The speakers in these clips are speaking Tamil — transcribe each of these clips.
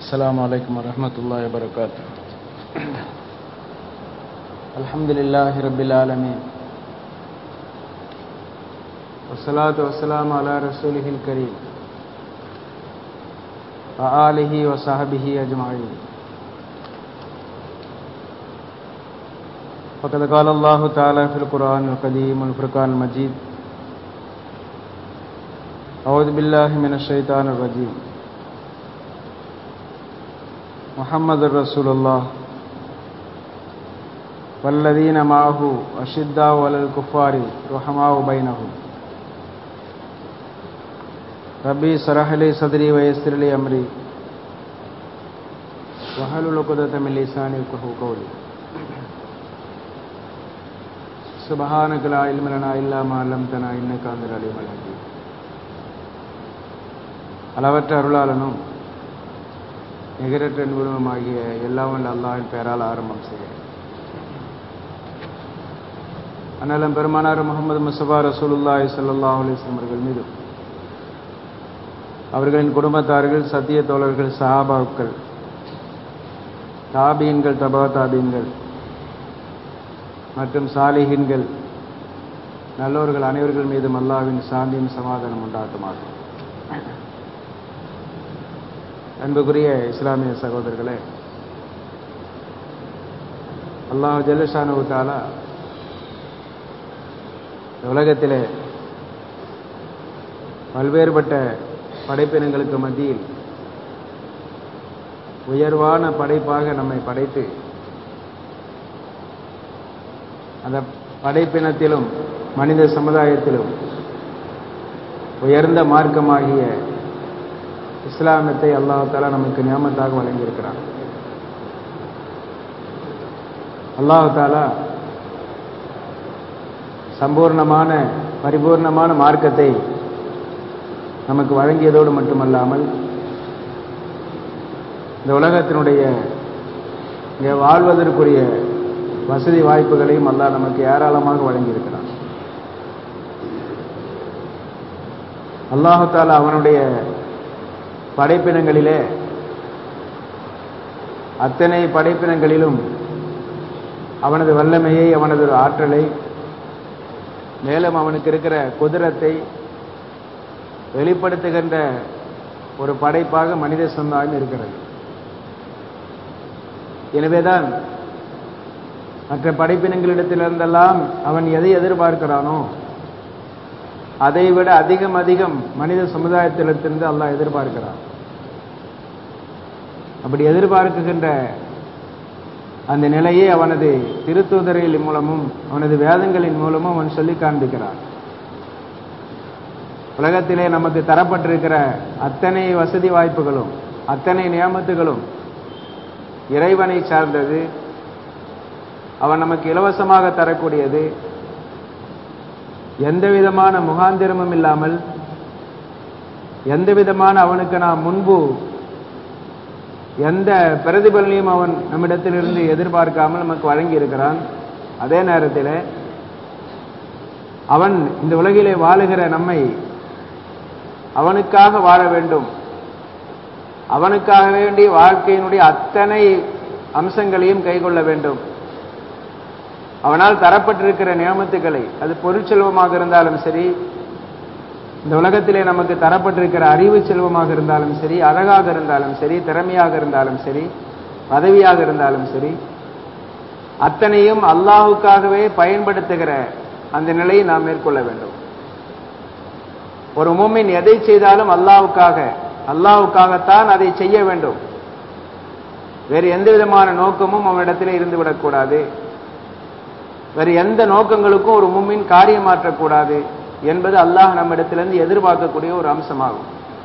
السلام عليكم ورحمة الله وبركاته الحمد لله رب العالمين والصلاة والسلام على رسوله الكريم وآله وصحبه أجمعين فقد قال الله تعالى في القرآن القديم والفرقان المجيد أعوذ بالله من الشيطان الرجيم محمد رسول الله والذين معه أشداء على الكفار رحماء بينهم ربي سرح لي صدري ويسر لي أمري وحلل عقدة من لساني يفقهوا قولي سبحانك لا علم لنا إلا ما علمتنا إنك أنت العليم الحكيم அளவற்ற அருளாளனும் நிகரற்ற நிபுணமாகிய எல்லாம் வல்ல அல்லாஹின் பெயரால் ஆரம்பம் செய்கிறேன் அண்ணலம் பெருமானார் முகமது முசபா ரசூலுல்லாஹி சல்லா அலிஸ்லம் அவர்கள் மீது அவர்களின் குடும்பத்தார்கள் சத்திய தோழர்கள் சஹாபாக்கள் தாபீன்கள் தபா தாபீன்கள் மற்றும் சாலிஹின்கள் நல்லோர்கள் அனைவர்கள் மீதும் அல்லாவின் சாந்தியும் சமாதானம் உண்டாக்குமாறு அன்புக்குரிய இஸ்லாமிய சகோதரர்களே அல்லாஹ் ஜல்லஷானு தாலா உலகத்திலே பல்வேறுபட்ட படைப்பினங்களுக்கு மத்தியில் உயர்வான படைப்பாக நம்மை படைத்து அந்த படைப்பினத்திலும் மனித சமுதாயத்திலும் உயர்ந்த மார்க்கமாகிய இஸ்லாமத்தை அல்லாஹாலா நமக்கு நியமத்தாக வழங்கியிருக்கிறான் அல்லாஹாலா சம்பூர்ணமான பரிபூர்ணமான மார்க்கத்தை நமக்கு வழங்கியதோடு மட்டுமல்லாமல் இந்த உலகத்தினுடைய இங்கே வாழ்வதற்குரிய வசதி வாய்ப்புகளையும் அல்லாஹ் நமக்கு ஏராளமாக வழங்கியிருக்கிறான் அல்லாஹாலா அவனுடைய படைப்பினங்களிலே அத்தனை படைப்பினங்களிலும் அவனது வல்லமையை அவனது ஆற்றலை மேலும் அவனுக்கு இருக்கிற குதிரத்தை வெளிப்படுத்துகின்ற ஒரு படைப்பாக மனித சமுதாயம் இருக்கிறது எனவேதான் மற்ற படைப்பினங்களிடத்திலிருந்தெல்லாம் அவன் எதை எதிர்பார்க்கிறானோ அதை விட அதிகம் அதிகம் மனித சமுதாயத்திலிருந்து அல்லாஹ் எதிர்பார்க்கிறான் அப்படி எதிர்பார்க்குகின்ற அந்த நிலையை அவனது திருத்தூதரின் மூலமும் அவனது வேதங்களின் மூலமும் அவன் சொல்லி காண்பிக்கிறான் உலகத்திலே நமக்கு தரப்பட்டிருக்கிற அத்தனை வசதி வாய்ப்புகளும் அத்தனை நியமத்துகளும் இறைவனை சார்ந்தது அவன் நமக்கு இலவசமாக தரக்கூடியது எந்த விதமான முகாந்திரமும் இல்லாமல் எந்த விதமான அவனுக்கு நாம் முன்பு எந்த பிரதிபலனையும் அவன் நம்மிடத்திலிருந்து எதிர்பார்க்காமல் நமக்கு வழங்கி இருக்கிறான் அதே நேரத்தில் அவன் இந்த உலகிலே வாழுகிற நம்மை அவனுக்காக வாழ வேண்டும் அவனுக்காக வேண்டிய வாழ்க்கையினுடைய அத்தனை அம்சங்களையும் கைகொள்ள வேண்டும் அவனால் தரப்பட்டிருக்கிற நியமத்துக்களை அது பொருட்செல்வமாக இருந்தாலும் சரி இந்த உலகத்திலே நமக்கு தரப்பட்டிருக்கிற அறிவு செல்வமாக இருந்தாலும் சரி அழகாக இருந்தாலும் சரி திறமையாக இருந்தாலும் சரி பதவியாக இருந்தாலும் சரி அத்தனையும் அல்லாஹுக்காகவே பயன்படுத்துகிற அந்த நிலையை நாம் மேற்கொள்ள வேண்டும் ஒரு மூமின் எதை செய்தாலும் அல்லாவுக்காக அல்லாவுக்காகத்தான் அதை செய்ய வேண்டும் வேறு எந்த விதமான நோக்கமும் அவனிடத்திலே இருந்துவிடக்கூடாது வேறு எந்த நோக்கங்களுக்கும் ஒரு மும்மின் காரியமாற்றக்கூடாது என்பது அல்லாஹ் நம்மிடத்திலிருந்து எதிர்பார்க்கக்கூடிய ஒரு அம்சமாகும்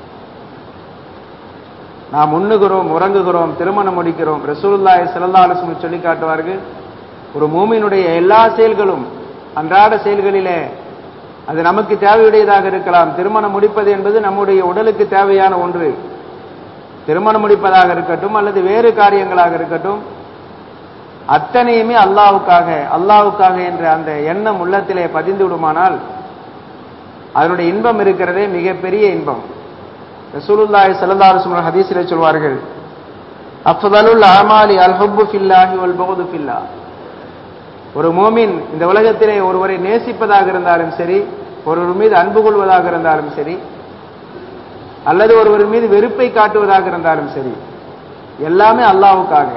நாம் உண்ணுகிறோம் உறங்குகிறோம் திருமணம் முடிக்கிறோம் ரசூலுல்லாய் சிலல்லாலசும் சொல்லி காட்டுவார்கள் ஒரு மூமினுடைய எல்லா செயல்களும் அன்றாட செயல்களிலே அது நமக்கு தேவையுடையதாக இருக்கலாம் திருமணம் முடிப்பது என்பது நம்முடைய உடலுக்கு தேவையான ஒன்று திருமணம் முடிப்பதாக இருக்கட்டும் அல்லது வேறு காரியங்களாக இருக்கட்டும் அத்தனையுமே அல்லாவுக்காக அல்லாவுக்காக என்ற அந்த எண்ணம் உள்ளத்திலே பதிந்து விடுமானால் அதனுடைய இன்பம் இருக்கிறதே மிகப்பெரிய இன்பம் ரசூலுல்லாஹி ஸல்லல்லாஹு அலைஹி வஸல்லம் ஹதீஸிலே சொல்வார்கள் அஃதலுல் அமாலி அல் ஹுப்பு ஃபில்லாஹி வல் புகுது ஃபில்லா ஒரு மோமின் இந்த உலகத்திலே ஒருவரை நேசிப்பதாக இருந்தாலும் சரி ஒருவர் மீது அன்பு கொள்வதாக இருந்தாலும் சரி அல்லது ஒருவர் மீது வெறுப்பை காட்டுவதாக இருந்தாலும் சரி எல்லாமே அல்லாவுக்காக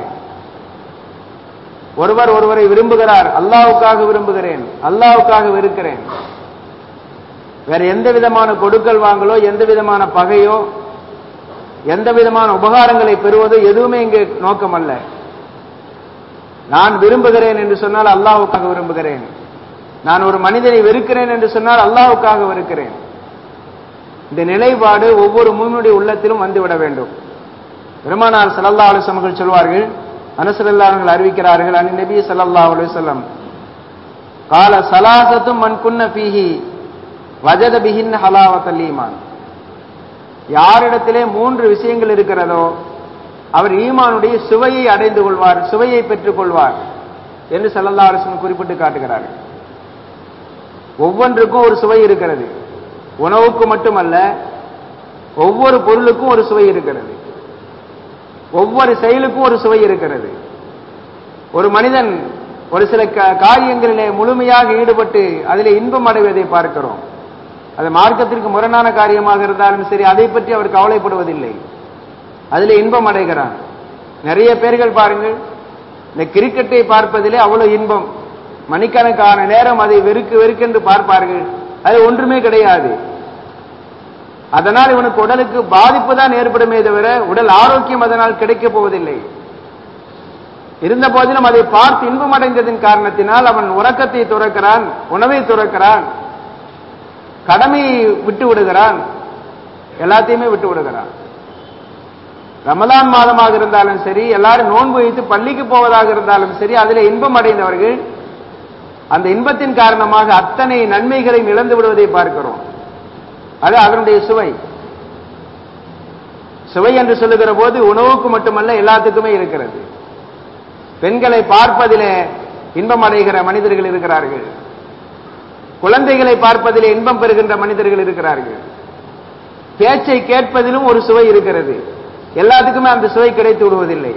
ஒருவர் ஒருவரை விரும்புகிறார் அல்லாவுக்காக விரும்புகிறேன் அல்லாவுக்காக வெறுக்கிறேன் வேற எந்த விதமான கொடுக்கல் வாங்கலோ எந்த விதமான பகையோ எந்த விதமான உபகாரங்களை பெறுவதோ எதுவுமே இங்கே நோக்கம் அல்ல நான் விரும்புகிறேன் என்று சொன்னால் அல்லாவுக்காக விரும்புகிறேன் நான் ஒரு மனிதனை வெறுக்கிறேன் என்று சொன்னால் அல்லாவுக்காக வெறுக்கிறேன் இந்த நிலைப்பாடு ஒவ்வொரு மூமியுடைய உள்ளத்திலும் வந்துவிட வேண்டும் பெருமானார் சல்லல்லா அலுவலமர்கள் சொல்வார்கள் அனுசரல்லார்கள் அறிவிக்கிறார்கள் அனி நபி சல்லல்லா அலுவலம் கால சலாசத்தும் மண் குன்ன பீஹி வஜத பிஹின் ஹலாவத்தல் ஈமான் யாரிடத்திலே மூன்று விஷயங்கள் இருக்கிறதோ அவர் ஈமானுடைய சுவையை அடைந்து கொள்வார் சுவையை பெற்றுக் கொள்வார் என்று சல்லல்லா அலுவலம் குறிப்பிட்டு காட்டுகிறார்கள் ஒவ்வொன்றுக்கும் ஒரு சுவை இருக்கிறது உணவுக்கு மட்டுமல்ல ஒவ்வொரு பொருளுக்கும் ஒரு சுவை இருக்கிறது ஒவ்வொரு செயலுக்கும் ஒரு சுவை இருக்கிறது ஒரு மனிதன் ஒரு சில காரியங்களிலே முழுமையாக ஈடுபட்டு அதிலே இன்பம் அடைவதை பார்க்கிறோம் அது மார்க்கத்திற்கு முரணான காரியமாக இருந்தாலும் சரி அதை பற்றி அவர் கவலைப்படுவதில்லை அதில் இன்பம் அடைகிறான் நிறைய பேர்கள் பாருங்கள் இந்த கிரிக்கெட்டை பார்ப்பதிலே அவ்வளவு இன்பம் மணிக்கணக்கான நேரம் அதை வெறுக்கு வெறுக்கென்று பார்ப்பார்கள் அது ஒன்றுமே கிடையாது அதனால் இவனுக்கு உடலுக்கு பாதிப்பு தான் ஏற்படுமே தவிர உடல் ஆரோக்கியம் அதனால் கிடைக்கப் போவதில்லை இருந்த போதிலும் அதை பார்த்து இன்பம் அடைந்ததின் காரணத்தினால் அவன் உறக்கத்தை துறக்கிறான் உணவை துறக்கிறான் கடமையை விட்டு விடுகிறான் எல்லாத்தையுமே விட்டு விடுகிறான் ரமலான் மாதமாக இருந்தாலும் சரி எல்லாரும் நோன்பு வைத்து பள்ளிக்கு போவதாக இருந்தாலும் சரி அதில் இன்பம் அடைந்தவர்கள் அந்த இன்பத்தின் காரணமாக அத்தனை நன்மைகளையும் இழந்து விடுவதை பார்க்கிறோம் அது அதனுடைய சுவை சுவை என்று சொல்லுகிற போது உணவுக்கு மட்டுமல்ல எல்லாத்துக்குமே இருக்கிறது பெண்களை பார்ப்பதிலே இன்பம் அடைகிற மனிதர்கள் இருக்கிறார்கள் குழந்தைகளை பார்ப்பதிலே இன்பம் பெறுகின்ற மனிதர்கள் இருக்கிறார்கள் பேச்சை கேட்பதிலும் ஒரு சுவை இருக்கிறது எல்லாத்துக்குமே அந்த சுவை கிடைத்து விடுவதில்லை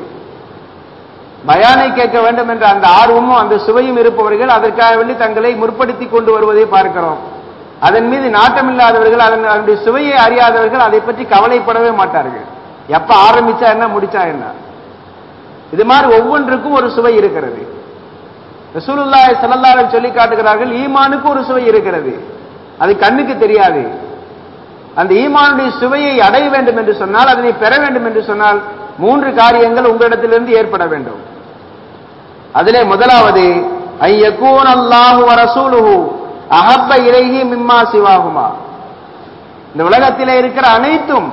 பயானை கேட்க வேண்டும் என்ற அந்த ஆர்வமும் அந்த சுவையும் இருப்பவர்கள் அதற்காக வேண்டி தங்களை முற்படுத்தி கொண்டு வருவதை பார்க்கிறோம் அதன் மீது நாட்டமில்லாதவர்கள் அதன் அதனுடைய சுவையை அறியாதவர்கள் அதை பற்றி கவலைப்படவே மாட்டார்கள் எப்ப ஆரம்பிச்சா என்ன முடிச்சா என்ன இது மாதிரி ஒவ்வொன்றுக்கும் ஒரு சுவை இருக்கிறது ரசூலுல்லாஹி ஸல்லல்லாஹு அலைஹி சொல்லி காட்டுகிறார்கள் ஈமானுக்கு ஒரு சுவை இருக்கிறது அது கண்ணுக்கு தெரியாது அந்த ஈமானுடைய சுவையை அடைய வேண்டும் என்று சொன்னால் அதனை பெற வேண்டும் என்று சொன்னால் மூன்று காரியங்கள் உங்களிடத்திலிருந்து ஏற்பட வேண்டும் அதிலே முதலாவது ஐயக்கூன் அல்லாஹு ரசூலுஹு அஹப்ப இலைஹி மிம்மா சிவாகுமா இந்த உலகத்திலே இருக்கிற அனைத்தும்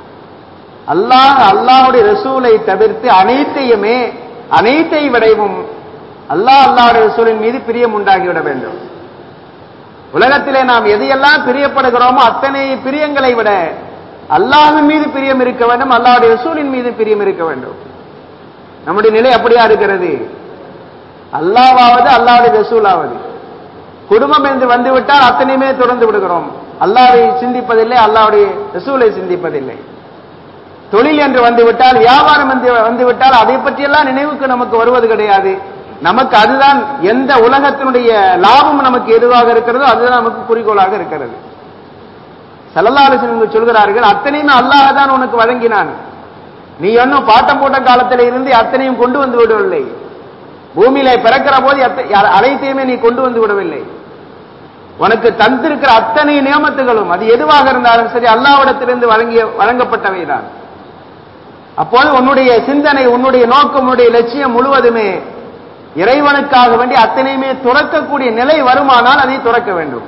அல்லாஹ் அல்லாஹுடைய ரசூலை தவிர்த்து அனைத்தையுமே அனைத்தை விடவும் அல்லாஹ் அல்லாஹுடைய ரசூலின் மீது பிரியம் உண்டாகிவிட வேண்டும் உலகத்திலே நாம் எதையெல்லாம் பிரியப்படுகிறோமோ அத்தனை பிரியங்களை விட அல்லாஹின் மீது பிரியம் இருக்க வேண்டும் அல்லாஹுடைய ரசூலின் மீது பிரியம் இருக்க வேண்டும் நம்முடைய நிலை அப்படியா இருக்கிறது அல்லாவாவது அல்லாவுடைய ரசூலாவது குடும்பம் என்று வந்துவிட்டால் அத்தனையுமே தொடர்ந்து விடுகிறோம் அல்லாவை சிந்திப்பதில்லை அல்லாவுடைய ரசூலை சிந்திப்பதில்லை தொழில் என்று வந்துவிட்டால் வியாபாரம் என்று வந்துவிட்டால் அதை பற்றியெல்லாம் நினைவுக்கு நமக்கு வருவது கிடையாது நமக்கு அதுதான் எந்த உலகத்தினுடைய லாபம் நமக்கு எதுவாக இருக்கிறதோ அதுதான் நமக்கு குறிக்கோளாக இருக்கிறது செல்லல்லாலோசன் சொல்கிறார்கள் அத்தனையுமே அல்லாஹ் தான் உனக்கு வழங்கினான் நீ ஒன்னும் பாட்டம் போட்ட காலத்தில் இருந்து அத்தனையும் கொண்டு வந்து விடவில்லை பூமியில பிறக்கிற போது அனைத்தையுமே நீ கொண்டு வந்து விடவில்லை உனக்கு தந்திருக்கிற அத்தனை நியமத்துகளும் அது எதுவாக இருந்தாலும் சரி அல்லாவிடத்திலிருந்து வழங்கிய வழங்கப்பட்டவைதான் அப்போது உன்னுடைய சிந்தனை உன்னுடைய நோக்கம் உன்னுடைய லட்சியம் முழுவதுமே இறைவனுக்காக வேண்டி அத்தனையுமே துறக்கக்கூடிய நிலை வருமானால் அதை துறக்க வேண்டும்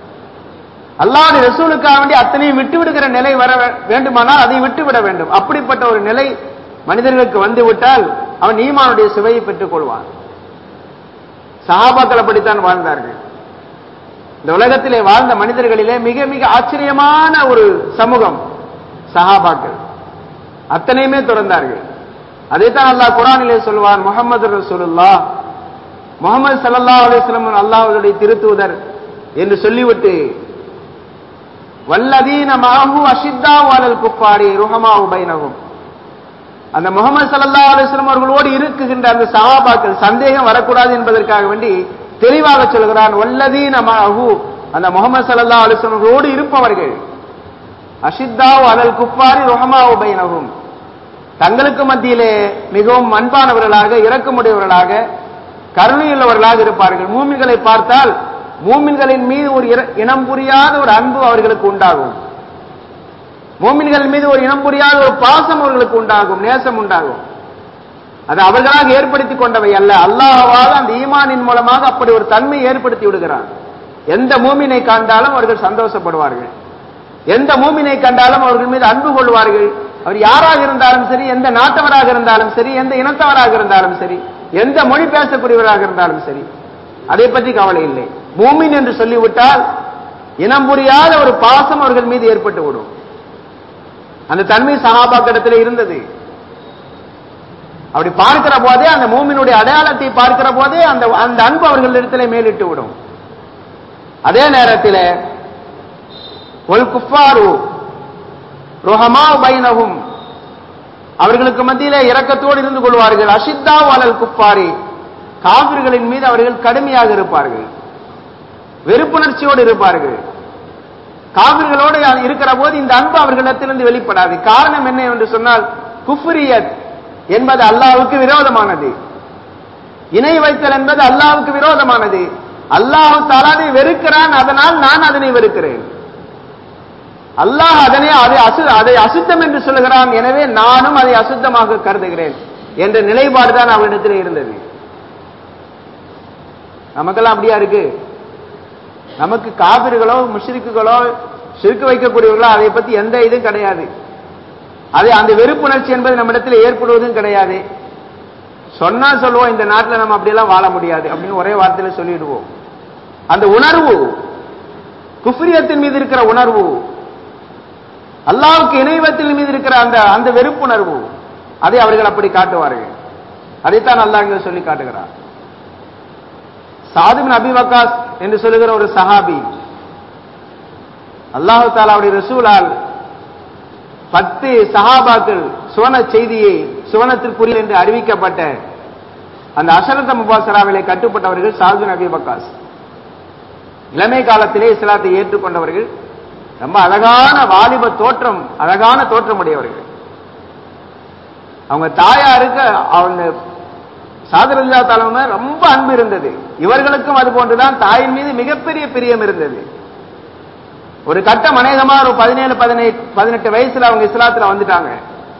அல்லாஹ் ரசூலுக்காக வேண்டி அத்தனையும் விட்டு விடுகிற நிலை வர வேண்டுமானால் அதை விட்டு விட வேண்டும் அப்படிப்பட்ட ஒரு நிலை மனிதர்களுக்கு வந்து விட்டால் அவன் ஈமானுடைய சுவையை பெற்றுக் கொள்வான் சஹாபாக்கள் அப்படித்தான் வாழ்ந்தார்கள் இந்த உலகத்திலே வாழ்ந்த மனிதர்களிலே மிக மிக ஆச்சரியமான ஒரு சமூகம் சஹாபாக்கள் அத்தனையுமே தொடர்ந்தார்கள் அதைத்தான் அல்லாஹ் குரானிலே சொல்வான் முகமது ரசூலுல்லா முகமது சல்லா அலிஸ்லம் அல்லாஹுடைய திருத்துவதர் என்று சொல்லிவிட்டு வல்லதீன மாஹு அஷித்தா வாலல் குப்பாரி ருஹமா உபைனகும் அந்த முகமது சல்லா அலிஸ்லாம் அவர்களோடு இருக்குகின்ற அந்த சஹாபாக்கள் சந்தேகம் வரக்கூடாது என்பதற்காக வேண்டி தெளிவாக சொல்கிறான் வல்லதீன மஅஹு அந்த முகமது சல்லா அலிஸ்லாம் அவர்களோடு இருப்பவர்கள் அஷித்தாவு அலல் குப்பாரி ருஹமாவு பைனஹும் தங்களுக்கு மத்தியிலே மிகவும் அன்பானவர்களாக இரக்கமுடையவர்களாக கருணையுள்ளவர்களாக இருப்பார்கள் மூமின்களை பார்த்தால் மூமின்களின் மீது ஒரு இர- இனம் புரியாத ஒரு அன்பு அவர்களுக்கு உண்டாகும் மூமின்கள் மீது ஒரு இனம் புரியாத ஒரு பாசம் அவர்களுக்கு உண்டாகும் நேசம் உண்டாகும் அது அவர்களாக ஏற்படுத்தி கொண்டவை அல்ல அல்லாஹ்வாக அந்த ஈமானின் மூலமாக அப்படி ஒரு தன்மை ஏற்படுத்தி விடுகிறான் எந்த மூமினை கண்டாலும் அவர்கள் சந்தோஷப்படுவார்கள் எந்த மூமினை கண்டாலும் அவர்கள் மீது அன்பு கொள்வார்கள் அவர் யாராக இருந்தாலும் சரி எந்த நாட்டவராக இருந்தாலும் சரி எந்த இனத்தவராக இருந்தாலும் சரி எந்த மொழி பேசக்கூடியவராக இருந்தாலும் சரி அதை பற்றி கவலை இல்லை மூமின் என்று சொல்லிவிட்டால் இனம் புரியாத ஒரு பாசம் அவர்கள் மீது ஏற்பட்டு விடும் அந்த தன்மை சகாபாக்கிடத்தில் இருந்தது அப்படி பார்க்கிற போதே அந்த மூமினுடைய அடையாளத்தை பார்க்கிற போதே அந்த அந்த அன்பு அவர்களிடத்திலே மேலிட்டு விடும் அதே நேரத்தில் ஒல் குஃபாரு ருஹமா பைனஹும் அவர்களுக்கு மத்தியிலே இரக்கத்தோடு இருந்து கொள்வார்கள் அஷித்தா வலல் குஃபாரி காவிர்களின் மீது அவர்கள் கடுமையாக இருப்பார்கள் வெறுப்புணர்ச்சியோடு இருப்பார்கள் காவிர்களோடு இருக்கிற போது இந்த அன்பு அவர்களிடத்திலிருந்து வெளிப்படாது காரணம் என்ன என்று சொன்னால் குஃப்ரியத் என்பது அல்லாஹ்வுக்கு விரோதமானது இணை வைத்தல் என்பது அல்லாஹ்வுக்கு விரோதமானது அல்லாஹ் தாலானை வெறுக்கிறான் அதனால் நான் அதனை வெறுக்கிறேன் அல்லாஹ் அதனை அதை அசு அதை அசுத்தம் என்று சொல்லுகிறான் எனவே நானும் அதை அசுத்தமாக கருதுகிறேன் என்ற நிலைப்பாடு தான் அவரிடத்தில் இருந்தது நமக்கெல்லாம் அப்படியா இருக்கு நமக்கு காபிர்களோ முஷ்ரிக்குகளோ சிறுக்கு வைக்கக்கூடியவர்களோ அதை பத்தி எந்த இதுவும் கிடையாது அது அந்த வெறுப்புணர்ச்சி என்பது நம்மிடத்தில் ஏற்படுவதும் கிடையாது சொன்னா சொல்லுவோம் இந்த நாட்டில் நம்ம அப்படியெல்லாம் வாழ முடியாது அப்படின்னு ஒரே வார்த்தையில சொல்லிடுவோம் அந்த உணர்வு குஃப்ரியத்தின் மீது இருக்கிற உணர்வு அல்லாவுக்கு இணைவத்தின் மீது இருக்கிற அந்த அந்த வெறுப்புணர்வு அதை அவர்கள் அப்படி காட்டுவார்கள் அதைத்தான் அல்லாஹ் இங்க சொல்லி காட்டுகிறார் சாதுபின் அபி வக்காஸ் என்று சொல்லுகிற ஒரு சஹாபி அல்லாஹு தாலாவுடைய ரசூலால் பத்து சஹாபாக்கள் சுவன செய்தியை சுவனத்திற்குரிய என்று அறிவிக்கப்பட்ட அந்த அசரத முபாசராவிலே கட்டுப்பட்டவர்கள் சாதுபின் அபி வக்காஸ் இளமை காலத்திலே இஸ்லாத்தை ஏற்றுக்கொண்டவர்கள் ரொம்ப அழகான வாலிப தோற்றம் அழகான தோற்றமுடையவர்கள் அவங்க தாயாருக்கு அவங்க சாதரல்லா தலைமை ரொம்ப அன்பு இருந்தது இவர்களுக்கும் அது போன்றுதான் தாயின் மீது மிகப்பெரிய பிரியம் இருந்தது ஒரு கட்டம் அநேகமா ஒரு பதினேழு பதினெட்டு பதினெட்டு வயசுல அவங்க இஸ்லாத்துல வந்துட்டாங்க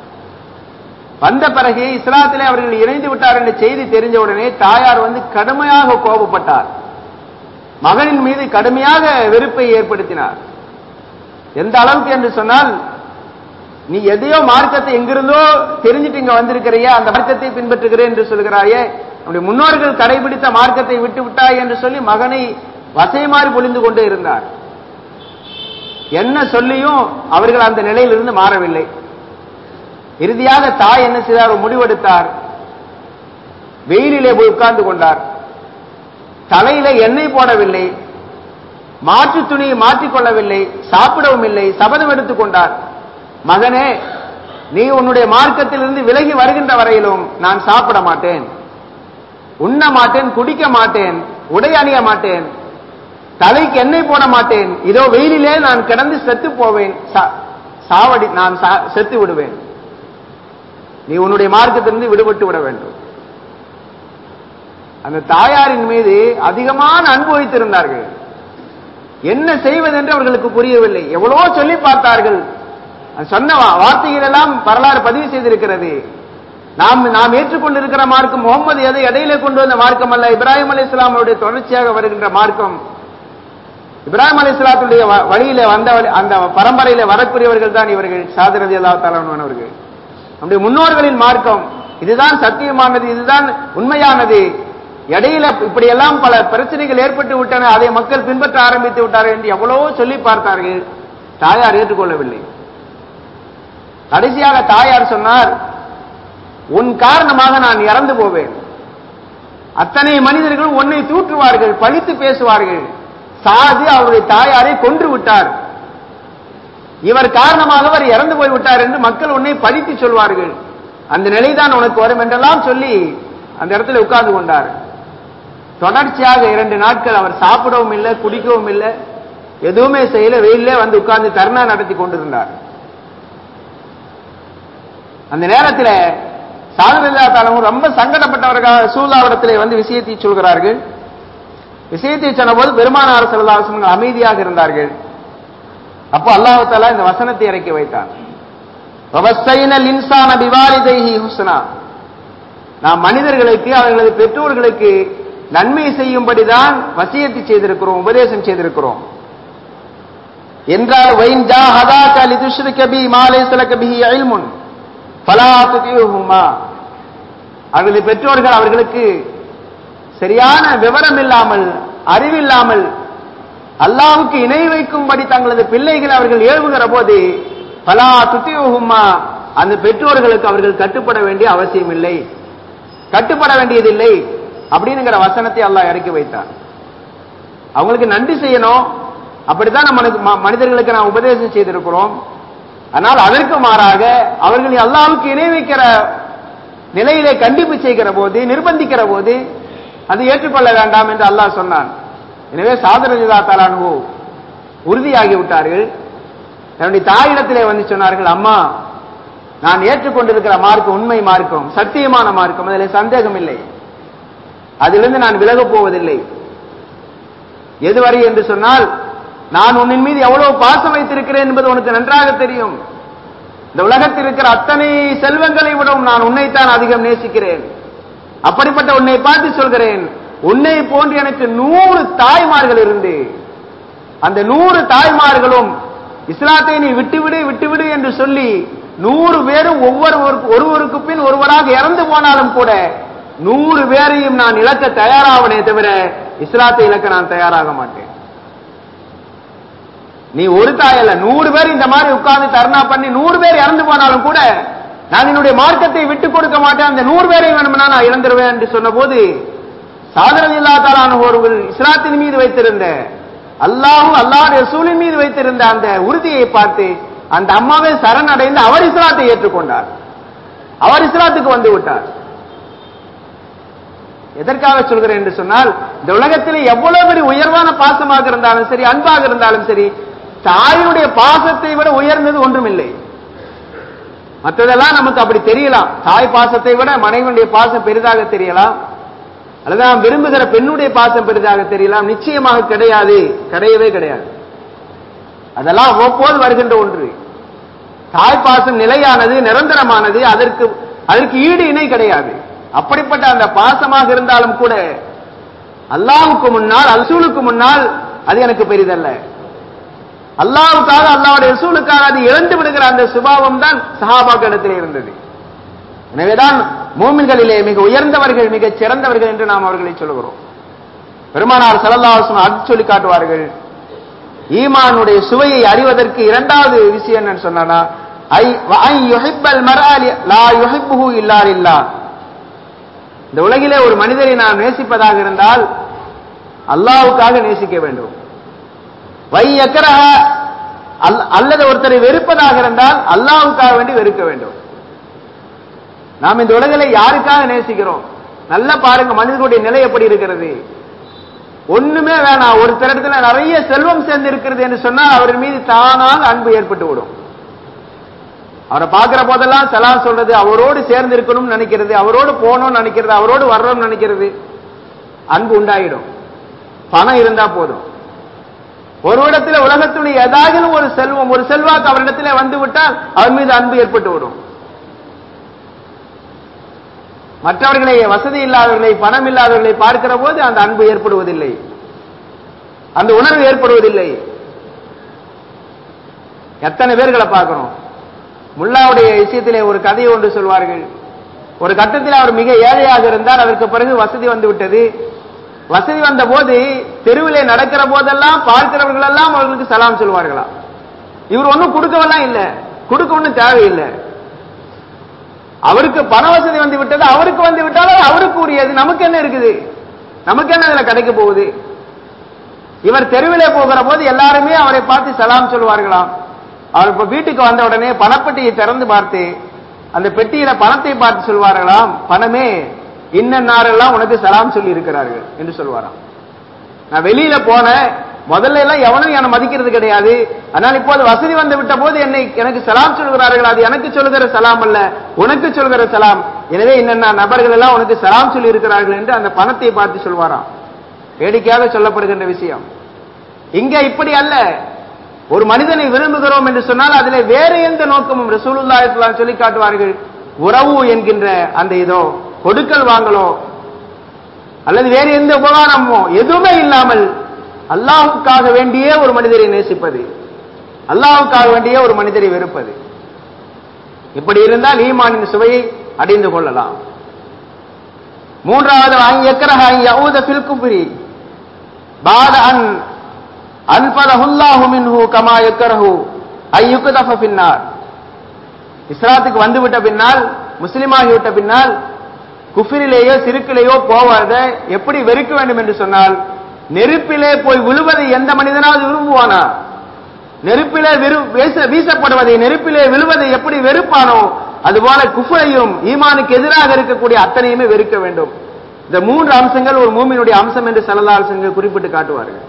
வந்த பிறகு இஸ்லாத்திலே அவர்கள் இணைந்து விட்டார் என்ற செய்தி தெரிஞ்ச உடனே தாயார் வந்து கடுமையாக கோபப்பட்டார் மகனின் மீது கடுமையாக வெறுப்பை ஏற்படுத்தினார் எந்த அளவுக்கு என்று சொன்னால் நீ எதையோ மார்க்கத்தை எங்கிருந்தோ தெரிஞ்சுட்டு இங்க வந்திருக்கிறையே அந்த மார்க்கத்தை பின்பற்றுகிறேன் என்று சொல்கிறாயே நம்முடைய முன்னோர்கள் கடைபிடித்த மார்க்கத்தை விட்டு விட்டாய் என்று சொல்லி மகனை வசைமாறி பொழிந்து கொண்டே இருந்தார் என்ன சொல்லியும் அவர்கள் அந்த நிலையிலிருந்து மாறவில்லை இறுதியாக தாய் என்ன செய்தார் ஒரு முடிவெடுத்தார் வெயிலிலே போய் உட்கார்ந்து கொண்டார் தலையில எண்ணெய் போடவில்லை மாற்று துணியை மாற்றிக்கொள்ளவில்லை சாப்பிடவும் இல்லை சபதம் எடுத்துக் கொண்டார் மகனே நீ உன்னுடைய மார்க்கத்திலிருந்து விலகி வருகின்ற வரையிலும் நான் சாப்பிட மாட்டேன் உண்ண மாட்டேன் குடிக்க மாட்டேன் உடை அணிய மாட்டேன் தலைக்கு எண்ணெய் போட மாட்டேன் இதோ வெயிலிலே நான் கிடந்து செத்து போவேன் சா- சாவடி நான் சா- செத்து விடுவேன் நீ உன்னுடைய மார்க்கத்திலிருந்து விடுபட்டு விட வேண்டும் அந்த தாயாரின் மீது அதிகமான அன்பு வைத்திருந்தார்கள் என்ன செய்வதென்று அவர்களுக்கு புரியவில்லை எவ்வளவோ சொல்லி பார்த்தார்கள் அது சொன்ன வா- வார்த்தைகள் எல்லாம் வரலாறு பதிவு செய்திருக்கிறது நாம் நாம் ஏற்றுக்கொண்டிருக்கிற மார்க்கம் முகமது எதை இடையிலே கொண்டு வந்த மார்க்கம் அல்ல இப்ராஹிம் அலி இஸ்லாமுடைய தொடர்ச்சியாக வருகின்ற மார்க்கம் இப்ராஹிம் அலி இஸ்லாத்துடைய வழியில வந்த வழி- அந்த பரம்பரையில வரக்கூடியவர்கள் தான் இவர்கள் சாதரதி அல்லா அவர்கள் நம்முடைய முன்னோர்களின் மார்க்கம் இதுதான் சத்தியமானது இதுதான் உண்மையானது இடையில இப்படியெல்லாம் பல பிரச்சனைகள் ஏற்பட்டு விட்டன அதை மக்கள் பின்பற்ற ஆரம்பித்து விட்டார்கள் என்று எவ்வளவோ சொல்லி பார்த்தார்கள் தாயார் ஏற்றுக்கொள்ளவில்லை கடைசியாக தாயார் சொன்னார் உன் காரணமாக நான் இறந்து போவேன் அத்தனை மனிதர்கள் உன்னை தூற்றுவார்கள் பழித்து பேசுவார்கள் சாது அவருடைய தாயாரை கொன்று விட்டார் இவர் காரணமாக அவர் இறந்து போய் விட்டார் என்று மக்கள் உன்னை பழித்து சொல்வார்கள் அந்த நிலைதான் உனக்கு வரும் என்றெல்லாம் சொல்லி அந்த இடத்துல உட்கார்ந்து கொண்டார் தொடர்ச்சியாக இரண்டு நாட்கள் அவர் சாப்பிடவும் இல்லை குடிக்கவும் இல்லை எதுவுமே செய்யல வெயிலே வந்து உட்கார்ந்து தர்ணா நடத்தி கொண்டிருந்தார் அந்த நேரத்தில் சாதுல்லா தாலமும் ரொம்ப சங்கடப்பட்டவர்கள் சூதாவிடத்திலே வந்து விஷயத்தை சொல்கிறார்கள் விஷயத்தை சொன்னபோது பெருமானார் செல்லாசனங்கள் அமைதியாக இருந்தார்கள் அப்போ அல்லாஹு தாலா இந்த வசனத்தை இறக்கி வைத்தான் வவஸ்ஸைனல் இன்சான பிவாலிதைஹி ஹுஸ்னா நாம் மனிதர்களுக்கு அவர்களது பெற்றோர்களுக்கு நன்மை செய்யும்படிதான் வசியத்தை செய்திருக்கிறோம் உபதேசம் செய்திருக்கிறோம் என்றால் வைன் ஜா ஹதாக லிதுஷ்ரிக பி மா லைஸ லக பிஹி இல்முன் ஃபலா துதியுஹுமா அவர்களது பெற்றோர்கள் அவர்களுக்கு சரியான விவரம் இல்லாமல் அறிவில்லாமல் அல்லாவுக்கு இணை வைக்கும்படி தங்களது பிள்ளைகள் அவர்கள் ஏவுகிற போது பலா துத்தியோகுமா அந்த பெற்றோர்களுக்கு அவர்கள் கட்டுப்பட வேண்டிய அவசியம் இல்லை கட்டுப்பட வேண்டியதில்லை அப்படிங்கிற வசனத்தை அல்லாஹ் இறக்கி வைத்தார் அவங்களுக்கு நன்றி செய்யணும் அப்படித்தான் நம்ம மனிதர்களுக்கு நாம் உபதேசம் செய்திருக்கிறோம் ஆனால் அதற்கு மாறாக அவர்களை அல்லாவுக்கு இணை வைக்கிற நிலையிலே கண்டிப்பு செய்கிற போது நிர்பந்திக்கிற போது அது ஏற்றுக்கொள்ள வேண்டாம் என்று அல்லாஹ் சொன்னான் எனவே சாதனஜிதா தாலானு உறுதியாகி விட்டார்கள் தன்னுடைய தாயிடத்திலே வந்து சொன்னார்கள் அம்மா நான் ஏற்றுக்கொண்டிருக்கிற மார்க்கம் உண்மை மார்க்கம் சத்தியமான மார்க்கம் அதில் சந்தேகம் இல்லை அதிலிருந்து நான் விலகப் போவதில்லை எதுவரை என்று சொன்னால் நான் உன்னின் மீது எவ்வளவு பாசம் வைத்திருக்கிறேன் என்பது உனக்கு நன்றாக தெரியும் இந்த உலகத்தில் இருக்கிற அத்தனை செல்வங்களை விடவும் நான் உன்னைத்தான் அதிகம் நேசிக்கிறேன் அப்படிப்பட்ட உன்னை பார்த்து சொல்கிறேன் உன்னை போன்று எனக்கு நூறு தாய்மார்கள் இருந்து அந்த நூறு தாய்மார்களும் இஸ்லாத்தை நீ விட்டுவிடு விட்டுவிடு என்று சொல்லி நூறு பேரும் ஒவ்வொரு ஒருவருக்கு பின் ஒருவராக இறந்து போனாலும் கூட நூறு பேரையும் நான் இழக்க தயாராவனே தவிர இஸ்லாத்தை இழக்க நான் தயாராக மாட்டேன் நீ ஒரு தாயல்ல நூறு பேர் இந்த மாதிரி உட்கார்ந்து தர்ணா பண்ணி நூறு பேர் இறந்து போனாலும் கூட நான் என்னுடைய மார்க்கத்தை விட்டுக் கொடுக்க மாட்டேன் அந்த நூறு பேரை வேணும்னா நான் இழந்துருவேன் என்று சொன்ன போது சாதனம் இல்லாதானவர்கள் இஸ்லாத்தின் மீது வைத்திருந்த அல்லாஹும் அல்லாஹ் ரசூலின் மீது வைத்திருந்த அந்த உறுதியை பார்த்து அந்த அம்மாவை சரணடைந்து அவர் இஸ்லாத்தை ஏற்றுக்கொண்டார் அவர் இஸ்லாத்துக்கு வந்து விட்டார் எதற்காக சொல்கிறேன் என்று சொன்னால் இந்த உலகத்தில் எவ்வளவு பெரிய உயர்வான பாசமாக இருந்தாலும் சரி அன்பாக இருந்தாலும் சரி தாயினுடைய பாசத்தை விட உயர்ந்தது ஒன்றுமில்லை மற்றதெல்லாம் நமக்கு அப்படி தெரியலாம் தாய் பாசத்தை விட மனைவனுடைய பாசம் பெரிதாக தெரியலாம் அல்லது நாம் விரும்புகிற பெண்ணுடைய பாசம் பெரிதாக தெரியலாம் நிச்சயமாக கிடையாது கிடையவே கிடையாது அதெல்லாம் அவ்வப்போது வருகின்ற ஒன்று தாய் பாசம் நிலையானது நிரந்தரமானது அதற்கு அதற்கு ஈடு இணை கிடையாது அப்படிப்பட்ட அந்த பாசமாக இருந்தாலும் கூட அல்லாவுக்கு முன்னால் அல்சூலுக்கு முன்னால் அது எனக்கு பெரிதல்ல அல்லாவுக்காக அல்லாவுடைய ரசூலுக்காக அது இழந்து விடுகிற அந்த சுபாவம் தான் சஹாபாக்களிடத்தில் இருந்தது எனவேதான் மூமின்களிலே மிக உயர்ந்தவர்கள் மிக சிறந்தவர்கள் என்று நாம் அவர்களை சொல்லுகிறோம் பெருமானார் சல்லல்லாஹு அது சொல்லி காட்டுவார்கள் ஈமானுடைய சுவையை அறிவதற்கு இரண்டாவது விஷயம் என்னன்னு சொன்னா ஐ ஐ யுஹிப்பல் மர்ஆ லா யுஹிப்புஹு இல்லா லில்லாஹ் இந்த உலகிலே ஒரு மனிதரை நாம் நேசிப்பதாக இருந்தால் அல்லாவுக்காக நேசிக்க வேண்டும் வை எக்கரக அல்லது ஒருத்தரை வெறுப்பதாக இருந்தால் அல்லாவுக்காக வேண்டி வெறுக்க வேண்டும் நாம் இந்த உலகில யாருக்காக நேசிக்கிறோம் நல்லா பாருங்க மனிதனுடைய நிலை எப்படி இருக்கிறது ஒண்ணுமே வேணாம் ஒரு இடத்துல நிறைய செல்வம் சேர்ந்து இருக்கிறது என்று சொன்னால் அவர் மீது தானாக அன்பு ஏற்பட்டு விடும் அவரை பார்க்கிற போதெல்லாம் சலாம் சொல்றது அவரோடு சேர்ந்து இருக்கணும்னு நினைக்கிறது அவரோடு போகணும்னு நினைக்கிறது அவரோடு வர்றோம்னு நினைக்கிறது அன்பு உண்டாயிடும் பணம் இருந்தா போதும் ஒரு இடத்துல உலகத்துடைய ஏதாவது ஒரு செல்வம் ஒரு செல்வாக்கு அவரிடத்துல வந்து விட்டால் அவர் மீது அன்பு ஏற்பட்டு விடும் மற்றவர்களை வசதி இல்லாதவர்களை பணம் இல்லாதவர்களை பார்க்கிற போது அந்த அன்பு ஏற்படுவதில்லை அந்த உணர்வு ஏற்படுவதில்லை எத்தனை பேர்களை பார்க்கிறோம் முல்லாவுடைய விஷயத்திலே ஒரு கதையை ஒன்று சொல்வார்கள் ஒரு கட்டத்தில் அவர் மிக ஏழையாக இருந்தார் அதற்கு பிறகு வசதி வந்து விட்டது வசதி வந்த போது தெருவிலே நடக்கிற போதெல்லாம் பார்க்கிறவர்கள் எல்லாம் அவர்களுக்கு சலாம் சொல்வார்களாம் இவர் ஒன்றும் கொடுக்கவெல்லாம் இல்லை கொடுக்க ஒன்றும் தேவையில்லை அவருக்கு பண வசதி வந்து விட்டது அவருக்கு வந்து விட்டாலும் அவருக்கு உரியது நமக்கு என்ன இருக்குது நமக்கு என்ன இதுல கிடைக்க போகுது இவர் தெருவிலே போகிற போது எல்லாருமே அவரை பார்த்து சலாம் சொல்வார்களாம் அவர் இப்ப வீட்டுக்கு வந்த உடனே பணப்பட்டியை திறந்து பார்த்து அந்த பெட்டியில பணத்தை பார்த்து சொல்வார்களாம் பணமே இன்னன்னாரெல்லாம் உனக்கு சலாம் சொல்லி இருக்கிறார்கள் என்று சொல்வாராம் நான் வெளியில போனேன் முதல்ல எல்லாம் எவனும் என்னை மதிக்கிறது கிடையாது ஆனால் இப்போது வசதி வந்து விட்ட போது என்னை எனக்கு சலாம் சொல்கிறார்கள் அது எனக்கு சொல்லுகிற சலாம் அல்ல உனக்கு சொல்கிற சலாம் எனவே என்னென்ன நபர்கள் எல்லாம் உனக்கு சலாம் சொல்லி இருக்கிறார்கள் என்று அந்த பணத்தை பார்த்து சொல்வாராம் வேடிக்கையாக சொல்லப்படுகின்ற விஷயம் இங்க இப்படி அல்ல ஒரு மனிதனை விரும்புகிறோம் என்று சொன்னால் அதிலே வேற எந்த நோக்கமும் ரசூலுல்லாஹி சொல்லி காட்டுவார்கள் உறவு என்கின்ற அந்த இதோ கொடுக்கல் வாங்கலோ அல்லது வேறு எந்த உபகாரமோ எதுவுமே இல்லாமல் அல்லாஹுக்காக வேண்டிய ஒரு மனிதரை நேசிப்பது அல்லாஹுக்காக வேண்டிய ஒரு மனிதரை வெறுப்பது இப்படி இருந்தால் ஈமானின் சுவையை அடைந்து கொள்ளலாம் மூன்றாவது எக்கரஹ யவுத ஃபில் குப்ரி பாத அன் அன்பதஹுல்லாஹு மின்ஹு கமா யக்கரஹு ஐயுக்தஃப பின்னார் இஸ்லாத்துக்கு வந்துவிட்ட பின்னால் முஸ்லிமாகிவிட்ட பின்னால் குஃபிரிலேயோ சிறுக்கிலேயோ போவாத எப்படி வெறுக்க வேண்டும் என்று சொன்னால் நெருப்பிலே போய் விழுவதை எந்த மனிதனாவது விரும்புவானா நெருப்பிலே வீசப்படுவதை நெருப்பிலே விழுவதை எப்படி வெறுப்பானோ அதுபோல குஃபரையும் ஈமானுக்கு எதிராக இருக்கக்கூடிய அத்தனையுமே வெறுக்க வேண்டும் இந்த மூன்று அம்சங்கள் ஒரு மூமியினுடைய அம்சம் என்று செல்லதாரசங்கள் குறிப்பிட்டு காட்டுவார்கள்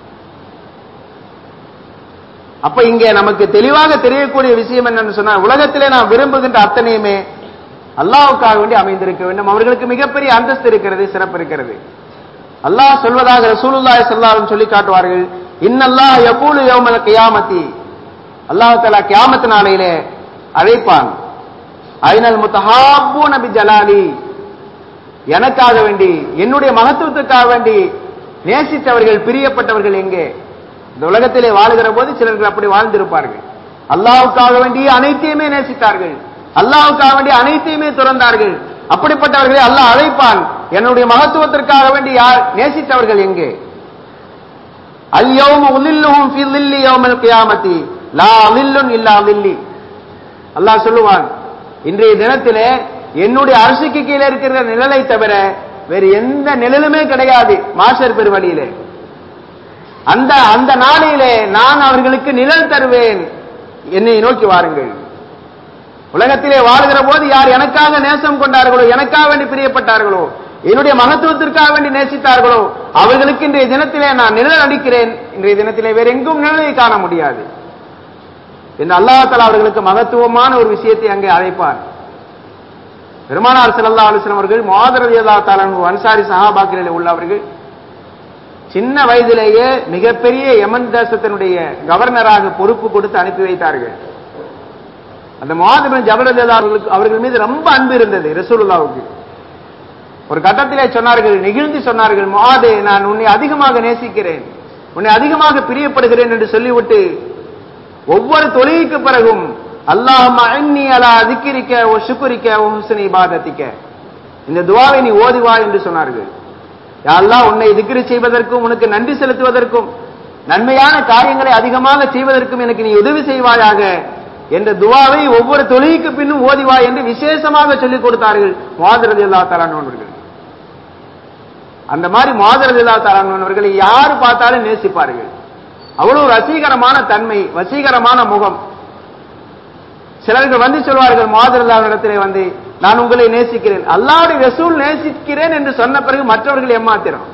அப்ப இங்கே நமக்கு தெளிவாக தெரியக்கூடிய விஷயம் என்னன்னு சொன்னா உலகத்திலே நாம் விரும்புகின்ற அத்தனையுமே அல்லாவுக்காக வேண்டி அமைந்திருக்க வேண்டும் அவர்களுக்கு மிகப்பெரிய அந்தஸ்து இருக்கிறது சிறப்பு இருக்கிறது அல்லாஹ் சொல்வதாக ரசூலுல்லாஹி ஸல்லல்லாஹு சொல்லி காட்டுவார்கள் இன்னல்லாஹ் யகூலு யௌமல் கியாமத்தி அல்லாஹ் தஆலா கியாமத் நாளையிலே அழைப்பான் ஐனல் முத்தஹாப்பூன பி ஜலாலி எனக்காக வேண்டி என்னுடைய மகத்துவத்துக்காக வேண்டி நேசித்தவர்கள் பிரியப்பட்டவர்கள் எங்கே இந்த உலகத்திலே வாழுகிற போது சிலர்கள் அப்படி வாழ்ந்திருப்பார்கள் அல்லாவுக்காக வேண்டி அனைத்தையுமே நேசித்தார்கள் அல்லாவுக்காக வேண்டி அனைத்தையுமே துறந்தார்கள் அப்படிப்பட்டவர்களை அல்லாஹ் அழைப்பான் என்னுடைய மகத்துவத்திற்காக வேண்டி யார் நேசித்தவர்கள் எங்கே அல்யௌம உலில்லுஹும் ஃபி லில்லி யௌமல் கியாமத்தி லா லில்லுன் இல்லா லில்லி அல்லாஹ் சொல்லுவான் இன்றைய தினத்திலே என்னுடைய அரசுக்கு கீழே இருக்கிற நிழலை தவிர வேறு எந்த நிழலுமே கிடையாது மாஷர் பெருவழியிலே அந்த அந்த நாளிலே நான் அவர்களுக்கு நிழல் தருவேன் என்னை நோக்கி வாருங்கள் உலகத்திலே வாழ்கிற போது யார் எனக்காக நேசம் கொண்டார்களோ எனக்காக வேண்டி பிரியப்பட்டார்களோ என்னுடைய மகத்துவத்திற்காக வேண்டி நேசித்தார்களோ அவர்களுக்கு இன்றைய தினத்திலே நான் நிழல் அளிக்கிறேன் இன்றைய தினத்திலே வேற எங்கும் நிழலை காண முடியாது என்று அல்லாஹால அவர்களுக்கு மகத்துவமான ஒரு விஷயத்தை அங்கே அழைப்பார் பெருமானார் செல்லல்லா அலுவலம் அவர்கள் மாதரதி அல்லா தாலன் அன்சாரி சஹாபாக்களில் உள்ளவர்கள் சின்ன வயதிலேயே மிகப்பெரிய யமன் தேசத்தினுடைய கவர்னராக பொறுப்பு கொடுத்து அனுப்பி வைத்தார்கள் அந்த மாதிபின் ஜபரதி அவர்களுக்கு அவர்கள் மீது ரொம்ப அன்பு இருந்தது ரசூலுல்லாவுக்கு ஒரு கட்டத்திலே சொன்னார்கள் நெகிழ்ந்து சொன்னார்கள் மாதே நான் உன்னை அதிகமாக நேசிக்கிறேன் உன்னை அதிகமாக பிரியப்படுகிறேன் என்று சொல்லிவிட்டு ஒவ்வொரு தொழுகைக்கு பிறகும் அல்லாஹ் அன்னி அலா அதிக்கிரிக்க ஓ சுக்குரிக்க ஓ ஹுசனி இபாதத்திக்க இந்த துவாவை நீ ஓதிவா என்று சொன்னார்கள் அல்லாஹ் உன்னை திக்ரி செய்வதற்கும் உனக்கு நன்றி செலுத்துவதற்கும் நன்மையான காரியங்களை அதிகமாக செய்வதற்கும் எனக்கு நீ உதவி செய்வாயாக என்ற துவாவை ஒவ்வொரு தொழுகைக்கு பின்னும் ஓதிவா என்று விசேஷமாக சொல்லிக் கொடுத்தார்கள் மாதரதி அல்லா தலானவர்கள் அந்த மாதிரி மாதரதி அல்லா தலானவர்களை யார் பார்த்தாலும் நேசிப்பார்கள் அவ்வளவு வசீகரமான தன்மை வசீகரமான முகம் சிலர்கள் வந்து சொல்வார்கள் மாதிரல்லாவிடத்திலே வந்து நான் உங்களை நேசிக்கிறேன் அல்லாவுடைய ரசூல் நேசிக்கிறேன் என்று சொன்ன பிறகு மற்றவர்கள் ஏமாத்திரம்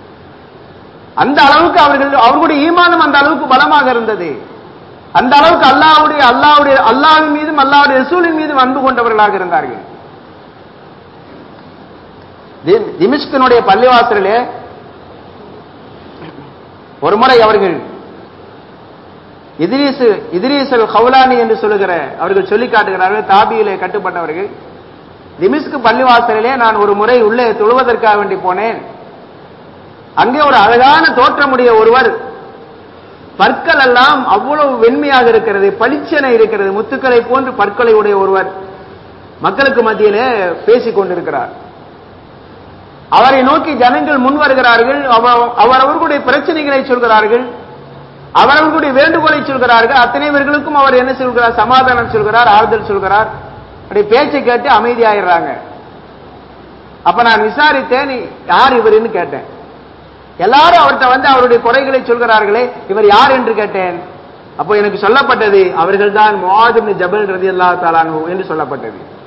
அந்த அளவுக்கு அவர்கள் அவர்களுடைய ஈமானம் அந்த அளவுக்கு பலமாக இருந்தது அந்த அளவுக்கு அல்லாவுடைய அல்லாவுடைய அல்லாவின் மீதும் அல்லாவுடைய ரசூலின் மீதும் அன்பு கொண்டவர்களாக இருந்தார்கள் திமிஷ்கனுடைய பள்ளிவாசலிலே ஒரு முறை அவர்கள் இதிரீசு இதிரீசல் ஹவுலானி என்று சொல்லுகிற அவர்கள் சொல்லி காட்டுகிறார்கள் தாபியிலே கட்டுப்பட்டவர்கள் திமிஸ்கு பள்ளிவாசலிலே நான் ஒரு முறை உள்ளே தொழுவதற்காக வேண்டி போனேன் அங்கே ஒரு அழகான தோற்றமுடைய ஒருவர் பற்கள் எல்லாம் அவ்வளவு வெண்மையாக இருக்கிறது பளிச்சென இருக்கிறது முத்துக்களை போன்று பற்களை உடைய ஒருவர் மக்களுக்கு மத்தியிலே பேசிக் கொண்டிருக்கிறார் அவரை நோக்கி ஜனங்கள் முன் வருகிறார்கள் அவர் அவர்களுடைய பிரச்சனைகளை சொல்கிறார்கள் அவர்களுடைய வேண்டுகோளை சொல்கிறார்கள் அத்தனை பேர்களுக்கும் அவர் என்ன சொல்கிறார் சமாதானம் சொல்கிறார் ஆறுதல் சொல்கிறார் அப்படி பேச்சை கேட்டு அமைதியாயிடுறாங்க அப்ப நான் விசாரித்தேன் யார் இவருன்னு கேட்டேன் எல்லாரும் அவர்கிட்ட வந்து அவருடைய குறைகளை சொல்கிறார்களே இவர் யார் என்று கேட்டேன் அப்போ எனக்கு சொல்லப்பட்டது அவர்கள் தான் முவாதிபின் ஜபல் ரதி அல்லா தாலானு என்று சொல்லப்பட்டது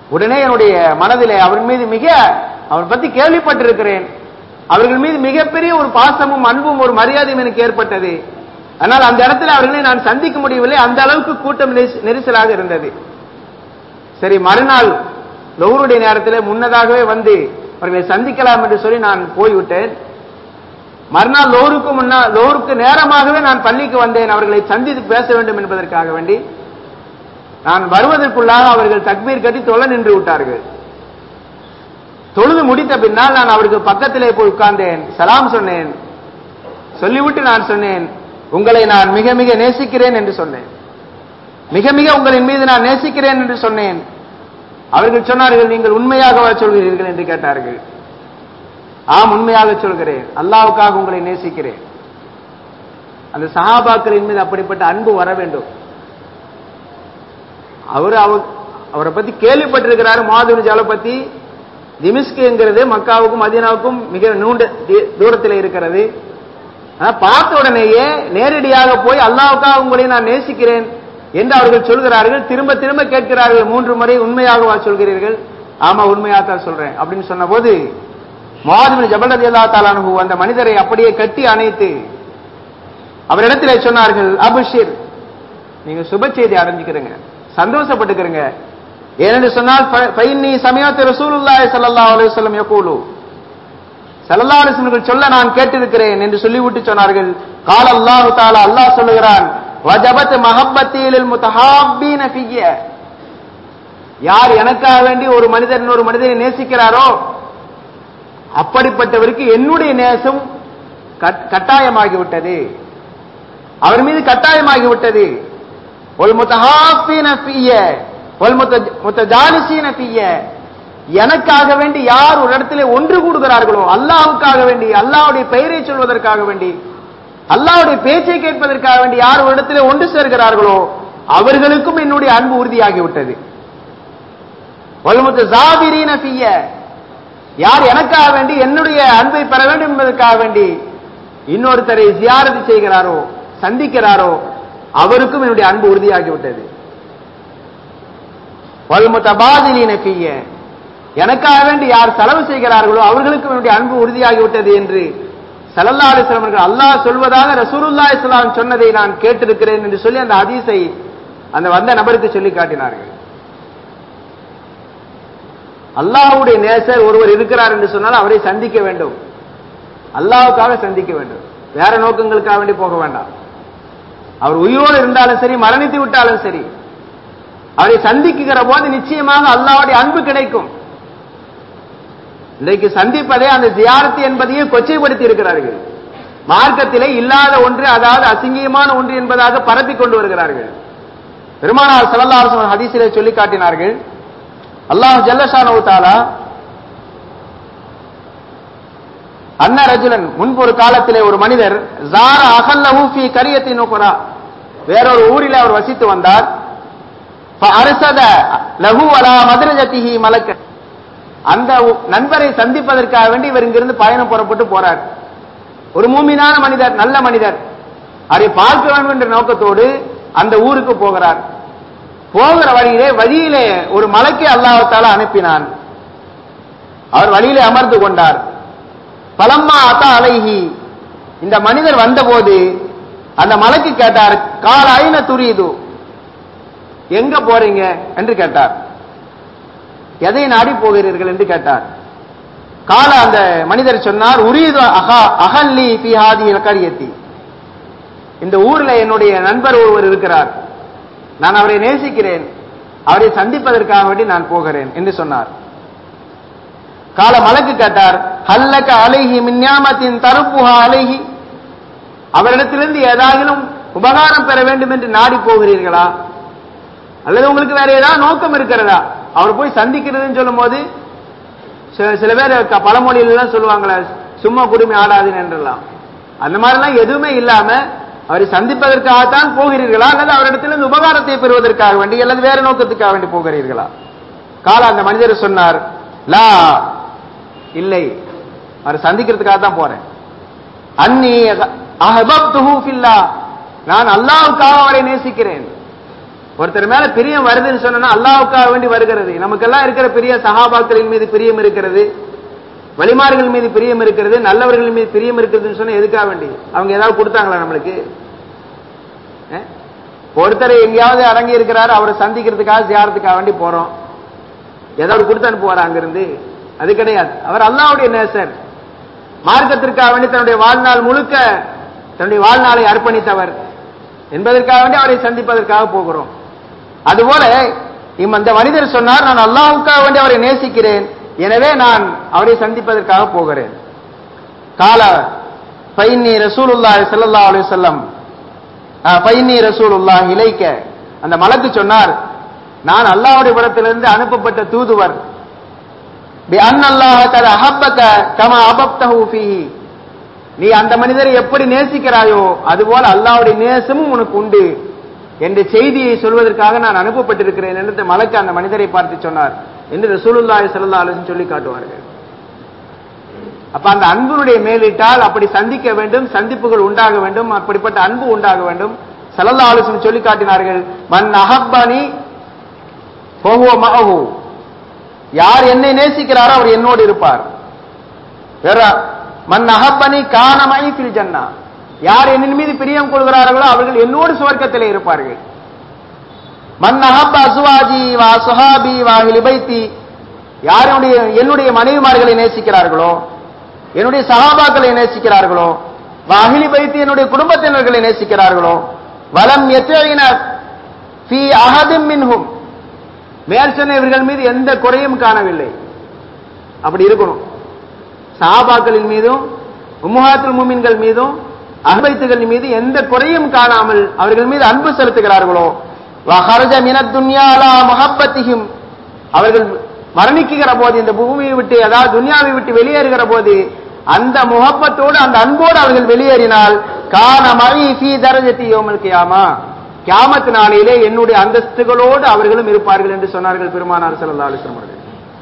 உடனே என்னுடைய மனதிலே அவர் மீது மிக அவர் பத்தி கேள்விப்பட்டிருக்கிறேன் அவர்கள் மீது மிகப்பெரிய ஒரு பாசமும் அன்பும் ஒரு மரியாதையும் எனக்கு ஏற்பட்டது ஆனால் அந்த இடத்துல அவர்களை நான் சந்திக்க முடியவில்லை அந்த அளவுக்கு கூட்டம் நெரிச- நெரிசலாக இருந்தது சரி மறுநாள் லோருடைய நேரத்தில் முன்னதாகவே வந்து அவர்களை சந்திக்கலாம் என்று சொல்லி நான் போய்விட்டேன் மறுநாள் லோருக்கு முன்னா லோருக்கு நேரமாகவே நான் பள்ளிக்கு வந்தேன் அவர்களை சந்தித்து பேச வேண்டும் என்பதற்காக வேண்டி நான் வருவதற்குள்ளாக அவர்கள் தக்பீர் கட்டி தொலை நின்று விட்டார்கள் தொழுது முடித்த பின்னால் நான் அவருக்கு பக்கத்திலே போய் உட்கார்ந்தேன் சலாம் சொன்னேன் சொல்லிவிட்டு நான் சொன்னேன் உங்களை நான் மிக மிக நேசிக்கிறேன் என்று சொன்னேன் மிக மிக உங்களின் மீது நான் நேசிக்கிறேன் என்று சொன்னேன் அவர்கள் சொன்னார்கள் நீங்கள் உண்மையாகவா சொல்கிறீர்கள் என்று கேட்டார்கள் ஆம் உண்மையாக சொல்கிறேன் அல்லாவுக்காக உங்களை நேசிக்கிறேன் அந்த சஹாபாக்களின் மீது அப்படிப்பட்ட அன்பு வர வேண்டும் அவர் அவர் அவரை பத்தி கேள்விப்பட்டிருக்கிறாரு மாதுனி ஜாலை பத்தி திமிஸ்குங்கிறது மக்காவுக்கும் மதீனாவுக்கும் மிக நீண்ட தி- தூரத்தில் இருக்கிறது ஆனா, பார்த்த உடனேயே நேரடியாக போய் அல்லாவுக்காக உங்களை நான் நேசிக்கிறேன் என்று அவர்கள் சொல்கிறார்கள் திரும்ப திரும்ப கேட்கிறார்கள் மூன்று முறை உண்மையாகவா சொல்கிறீர்கள் ஆமா உண்மையாகத்தான் சொல்றேன் அப்படின்னு சொன்னபோது மாதுபின் ஜபல் ரதி அல்லா தாலானு அந்த மனிதரை அப்படியே கட்டி அணைத்து அவரிடத்திலே சொன்னார்கள் அபுஷிர் நீங்க சுப செய்தி அடைஞ்சுக்கிறீங்க சந்தோஷப்பட்டுக்கிறீங்க ஏனென்று சொன்னால் ஃப- ஃபைன்னி சமயத்து ரசூலுல்லாஹி ஸல்லல்லாஹு அலைஹி வஸல்லம் யகூலு ஸல்லல்லாஹு அலைஹி வஸல்லம் சொல்ல நான் கேட்டிருக்கிறேன் என்று சொல்லிவிட்டு சொன்னார்கள் கால அல்லாஹ் தஆலா அல்லாஹ் சொல்லுகிறான் வஜபத் மஹப்பத்தி லில் முத்தஹாப்பீன ஃபிய்ய யார் எனக்காக வேண்டி ஒரு மனிதர் இன்னொரு மனிதரை நேசிக்கிறாரோ அப்படிப்பட்டவருக்கு என்னுடைய நேசம் கட்- கட்டாயமாகிவிட்டது அவர் மீது கட்டாயமாகிவிட்டது ஒல் முத்தஹாஃபீன ஃபிய்ய ஒல் முத்த முத்தஜாலிசீன ஃபிய்ய எனக்காக வேண்டி யார் ஒரு இடத்திலே ஒன்று கூடுகிறார்களோ அல்லாஹ்வுக்காக வேண்டி அல்லாஹ்வுடைய பெயரை சொல்வதற்காக வேண்டி அல்லாஹ்வுடைய பேச்சை கேட்பதற்காக வேண்டி யார் ஒரு இடத்திலே ஒன்று சேர்கிறார்களோ அவர்களுக்கும் என்னுடைய அன்பு உறுதியாகிவிட்டது ஒல் முத்தஜாபிரீன ஃபிய்ய யார் எனக்காக வேண்டி என்னுடைய அன்பை பெற வேண்டும் என்பதற்காக வேண்டி இன்னொருத்தரை ஜியாரத்து செய்கிறாரோ சந்திக்கிறாரோ அவருக்கும் என்னுடைய அன்பு உறுதியாகிவிட்டது வல்முத்தபாதிலீன ஃபிய்ய எனக்காக வேண்டி யார் செலவு செய்கிறார்களோ அவர்களுக்கும் என்னுடைய அன்பு உறுதியாகிவிட்டது என்று ஸல்லல்லாஹு அலைஹி வஸல்லம் அவர்கள் அல்லாஹ் சொல்வதாக ரசூலுல்லாஹி ஸல்லல்லாஹு அலைஹி வஸல்லம் சொன்னதை நான் கேட்டிருக்கிறேன் என்று சொல்லி அந்த ஹதீஸை அந்த வந்த நபருக்கு சொல்லி காட்டினார்கள் அல்லாஹ்வுடைய நேசர் ஒருவர் இருக்கிறார் என்று சொன்னால் அவரை சந்திக்க வேண்டும் அல்லாஹ்வுக்காக சந்திக்க வேண்டும் வேற நோக்கங்களுக்காக வேண்டி போக வேண்டாம் அவர் உயிரோடு இருந்தாலும் சரி மரணித்து விட்டாலும் சரி அவரை சந்திக்குகிற போது நிச்சயமாக அல்லாஹ்வுடைய அன்பு கிடைக்கும் இன்றைக்கு சந்திப்பதே அந்த ஜியாரத்து என்பதையே கொச்சைப்படுத்தி இருக்கிறார்கள் மார்க்கத்திலே இல்லாத ஒன்று அதாவது அசிங்கியமான ஒன்று என்பதாக பரப்பிக் கொண்டு வருகிறார்கள் பெருமானார் ஸல்லல்லாஹு அலைஹி வஸல்லம் ஹதீஸிலே சொல்லி காட்டினார்கள் அல்லாஹ் ஜல்லஷானு தாலா அன்ன ரஜுலன் முன்பு ஒரு காலத்திலே ஒரு மனிதர் ஜார அகல்லஹு ஃபீ கரியத்தின் உக்ரா வேறொரு ஊரிலே அவர் வசித்து வந்தார் அரசத லஹு அலா மதுரஜத்திஹி மலக்க அந்த உ- நண்பரை சந்திப்பதற்காக வேண்டி இவர் இங்கிருந்து பயணம் புறப்பட்டு போறார் ஒரு மூமினான மனிதர் நல்ல மனிதர் அதை பார்க்க வேண்டும் என்ற நோக்கத்தோடு அந்த ஊருக்கு போகிறார் போகிற வழியிலே வழியிலே ஒரு மலைக்கு அல்லாஹ்த்தால அனுப்பினான் அவர் வழியிலே அமர்ந்து கொண்டார் பலம்மா அத்தா அலைஹி இந்த மனிதர் வந்தபோது அந்த மலைக்கு கேட்டார் கால ஐன துரியுது எங்க போறீங்க என்று கேட்டார் எதை நாடி போகிறீர்கள் என்று கேட்டார் கால அந்த மனிதர் சொன்னார் உரியது அகா அகல்லி ஃபி ஹாதி கரியத்தி இந்த ஊர்ல என்னுடைய நண்பர் ஒருவர் இருக்கிறார் நான் அவரை நேசிக்கிறேன் அவரை சந்திப்பதற்காக வேண்டி நான் போகிறேன் என்று சொன்னார் கால மலக்கு கேட்டார் ஹல்லக அலைஹி மின்யாமத்தின் தருப்புஹா அலைஹி அவரிடத்திலிருந்து ஏதாகிலும் உபகாரம் பெற வேண்டும் என்று நாடி போகிறீர்களா அல்லது உங்களுக்கு வேற ஏதாவது நோக்கம் இருக்கிறதா அவர் போய் சந்திக்கிறதுன்னு சொல்லும் போது சில சில பேர் க- பழமொழியில எல்லாம் சொல்லுவாங்களே சும்மா குடுமி ஆடாதுன்னு என்றெல்லாம் அந்த மாதிரிலாம் எதுவுமே இல்லாம அவரை சந்திப்பதற்காகத்தான் போகிறீர்களா அல்லது அவரிடத்திலிருந்து உபகாரத்தை பெறுவதற்காக வேண்டி அல்லது வேற நோக்கத்துக்காக வேண்டி போகிறீர்களா கால அந்த மனிதர் சொன்னார் லா இல்லை அவரை சந்திக்கிறதுக்காக தான் போறேன் அன்னி அஹபப்துஹு ஃபில்லா நான் அல்லாஹ்வுக்காக அவரை நேசிக்கிறேன் ஒருத்தர் மேல பிரியம் வருதுன்னு சொன்னா அல்லாவுக்காக வேண்டி வருகிறது நமக்கெல்லாம் இருக்கிற பெரிய சஹாபாக்களின் மீது பிரியம் இருக்கிறது வழிமார்கள் மீது பிரியம் இருக்கிறது நல்லவர்கள் மீது பிரியம் இருக்குதுன்னு சொன்னா எதுக்காக வேண்டி அவங்க ஏதாவது கொடுத்தாங்களா நம்மளுக்கு அஹ்? ஒருத்தர் எங்கேயாவது அடங்கி இருக்கிறாரு அவரை சந்திக்கிறதுக்காக ஜியாரத்துக்காக வேண்டி போறோம் ஏதாவது கொடுத்து அனுப்புவாரா அங்கிருந்து அது கிடையாது அவர் அல்லாவுடைய நேசர் மார்க்கத்திற்காக வேண்டி தன்னுடைய வாழ்நாள் முழுக்க தன்னுடைய வாழ்நாளை அர்ப்பணித்தவர் என்பதற்காக வேண்டி அவரை சந்திப்பதற்காக போகிறோம் அதுபோல இம் அந்த மனிதர் சொன்னார் நான் அல்லாஹ்வுக்காக வேண்டி அவரை நேசிக்கிறேன் எனவே நான் அவரை சந்திப்பதற்காக போகிறேன் கால பைன்னி ரசூலுல்லாஹி ஸல்லல்லாஹு அலைஹி வஸல்லம் பைன்னி ரசூலுல்லாஹ் இலைக்க அந்த மலக்கு சொன்னார் நான் அல்லாஹ்வுடைய புறத்திலிருந்து அனுப்பப்பட்ட தூதுவர் பி அன்னல்லாஹ கத அஹப்பக கமா அபப்தஹு ஃபீஹி நீ அந்த மனிதரை எப்படி நேசிக்கிறாயோ அதுபோல அல்லாஹ்வுடைய நேசமும் உனக்கு உண்டு என்ற செய்தியை சொல்வதற்காக நான் அனுப்பப்பட்டிருக்கிறேன் என்று மலக்கு அந்த மனிதரை பார்த்து சொன்னார் என்று ரசூலுல்லாஹி ஸல்லல்லாஹு அலைஹி வஸல்லம் சொல்லி காட்டுவார்கள் அப்ப அந்த அன்பினுடைய மேலிட்டால் அப்படி சந்திக்க வேண்டும் சந்திப்புகள் உண்டாக வேண்டும் அப்படிப்பட்ட அன்பு உண்டாக வேண்டும் ஸல்லல்லாஹு அலைஹி வஸல்லம் சொல்லி காட்டினார்கள் மன் அஹப்பனி ஃபஹுவ மஅஹு யார் என்னை நேசிக்கிறாரோ அவர் என்னோடு இருப்பார் வேற மன் அஹப்பனி கானமை ஃபில் ஜன்னா யார் என்னின் மீது பிரியம் கொள்கிறார்களோ அவர்கள் என்னோடு சுவர்க்கத்திலே இருப்பார்கள் மன் அஹப்ப அசுவாஜி வா சுஹாபி வா ஹிலிபைத்தி யாருடைய என்னுடைய மனைவிமார்களை நேசிக்கிறார்களோ என்னுடைய சகாபாக்களை நேசிக்கிறார்களோ வா அஹ்லி பைத்தி என்னுடைய குடும்பத்தினர்களை நேசிக்கிறார்களோ வலம் எத்தின ஃபி அஹதிம் மின்ஹும் மேல் சொன்ன இவர்கள் மீது எந்த குறையும் காணவில்லை அப்படி இருக்கணும் சஹாபாக்களின் மீதும் உம்முஹாத்துல் மூமின்கள் மீதும் அஹ்பைத்துகள் மீது எந்த குறையும் காணாமல் அவர்கள் மீது அன்பு செலுத்துகிறார்களோ வஹரஜ மினத் துன்யா அலா முஹப்பத்திஹிம் அவர்கள் மரணிக்குகிற போது இந்த பூமியை விட்டு அதாவது துன்யாவை விட்டு வெளியேறுகிற போது அந்த முகப்பத்தோடு அந்த அன்போடு அவர்கள் வெளியேறினால் கான மழை ஃபீ தரஜத்தி யோமல் கியாமா கியாமத் நாளிலே என்னுடைய அந்தஸ்துகளோடு அவர்களும் இருப்பார்கள் என்று சொன்னார்கள் பெருமானார் ஸல்லல்லாஹு அலைஹி வஸல்லம் அவர்கள்